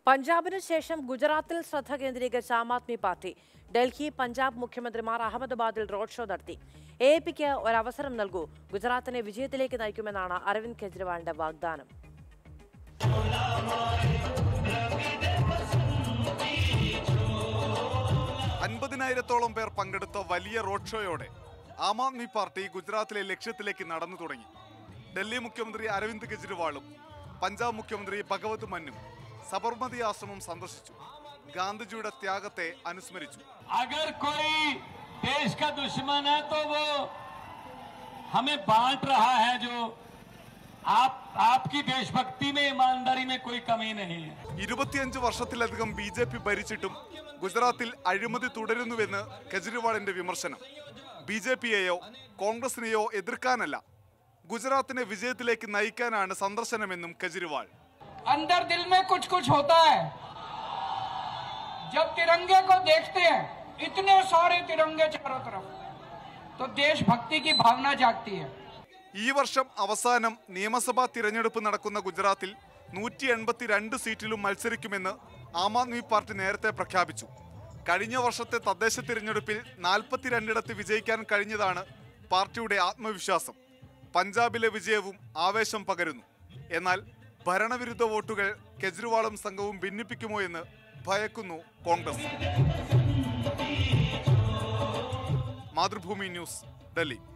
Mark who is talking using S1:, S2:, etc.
S1: പഞ്ചാബിന് ശേഷം ഗുജറാത്തിൽ ശ്രദ്ധ കേന്ദ്രീകരിച്ച ആം ആദ്മി പാർട്ടി ഡൽഹി പഞ്ചാബ് മുഖ്യമന്ത്രിമാർ അഹമ്മദാബാദിൽ റോഡ് ഷോ നടത്തി എ പിക്ക് ഒരവസരം നൽകൂ ഗുജറാത്തിനെ വിജയത്തിലേക്ക് നയിക്കുമെന്നാണ് അരവിന്ദ് കെജ്രിവാളിന്റെ വാഗ്ദാനം
S2: അൻപതിനായിരത്തോളം പേർ പങ്കെടുത്ത വലിയ റോഡ് ഷോയോടെ ആം ആദ്മി പാർട്ടി ഗുജറാത്തിലെ ലക്ഷ്യത്തിലേക്ക് നടന്നു തുടങ്ങി ഡൽഹി മുഖ്യമന്ത്രി അരവിന്ദ് കെജ്രിവാളും പഞ്ചാബ് മുഖ്യമന്ത്രി ഭഗവത് മന്നും സബർമതി ആശ്രമം സന്ദർശിച്ചു ഗാന്ധിജിയുടെ ത്യാഗത്തെ അനുസ്മരിച്ചു
S3: अगर कोई देश का दुश्मन है तो वो हमें बांट रहा है जो आप आपकी देशभक्ति में ईमानदारी में कोई कमी नहीं है
S2: ഇരുപത്തിയഞ്ച് വർഷത്തിലധികം ബി ജെ പി ഭരിച്ചിട്ടും ഗുജറാത്തിൽ അഴിമതി തുടരുന്നുവെന്ന് കെജ്രിവാളിന്റെ വിമർശനം ബി ജെ പിയെയോ കോൺഗ്രസിനെയോ എതിർക്കാനല്ല ഗുജറാത്തിനെ വിജയത്തിലേക്ക് നയിക്കാനാണ് സന്ദർശനമെന്നും കെജ്രിവാൾ
S4: अंदर दिल में कुछ कुछ होता है जब तिरंगे को देखते हैं इतने सारे तिरंगे चारों तरफ तो देशभक्ति की भावना जागती है
S2: ഈ വർഷം അവസാനം നിയമസഭാ തിരഞ്ഞെടുപ്പ് നടക്കുന്ന ഗുജറാത്തിൽ നൂറ്റി എൺപത്തിരണ്ട് സീറ്റിലും മത്സരിക്കുമെന്ന് ആം ആദ്മി പാർട്ടി നേരത്തെ പ്രഖ്യാപിച്ചു കഴിഞ്ഞ വർഷത്തെ തദ്ദേശ തിരഞ്ഞെടുപ്പിൽ നാൽപ്പത്തിരണ്ടിടത്ത് വിജയിക്കാൻ കഴിഞ്ഞതാണ് പാർട്ടിയുടെ ആത്മവിശ്വാസം പഞ്ചാബിലെ വിജയവും ആവേശം പകരുന്നു എന്നാൽ ഭരണവിരുദ്ധ വോട്ടുകൾ കെജ്രിവാളും സംഘവും ഭിന്നിപ്പിക്കുമോ എന്ന് ഭയക്കുന്നു കോൺഗ്രസ് മാതൃഭൂമി ന്യൂസ് ഡൽഹി